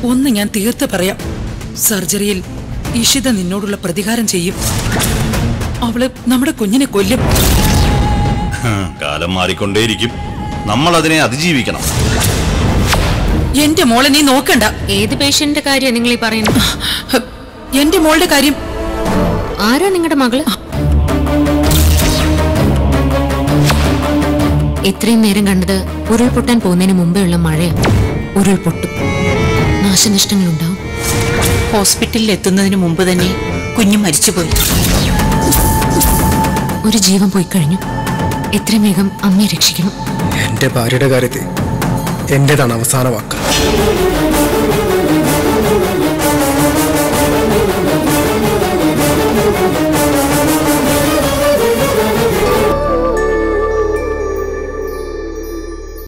ഒന്ന് ഞാൻ തീർത്ത് പറയാം സർജറിയിൽ ഇഷിത നിന്നോടുള്ള പ്രതികാരം ചെയ്യും അവള് നമ്മുടെ കുഞ്ഞിനെ കൊല്ലും ഹും, കാലം മാറിക്കൊണ്ടേയിരിക്കും നമ്മൾ അതിനെ അതിജീവിക്കണം എന്റെ മോളെ നീ നോക്കണ്ട ഏത് പേഷ്യന്റിന്റെ കാര്യമാണ് നിങ്ങൾ ഈ പറയുന്നത് ഹ്, എന്റെ മോളുടെ കാര്യം ആരാ നിങ്ങളുടെ മകള് ഇത്രയും നേരം കണ്ടത് ഉരുൾപൊട്ടാൻ പോകുന്നതിന് മുമ്പേ ഉള്ള മഴയാണ് ഉരുൾപൊട്ടും നാശനഷ്ടങ്ങളുണ്ടാവും ഹോസ്പിറ്റലിൽ എത്തുന്നതിന് മുമ്പ് തന്നെ കുഞ്ഞ് മരിച്ചുപോയി ഒരു ജീവൻ പോയി കഴിഞ്ഞു എത്രയും വേഗം അമ്മയെ രക്ഷിക്കണം എന്റെ ഭാര്യയുടെ കാര്യത്തിൽ എന്റേതാണ് അവസാന വാക്ക്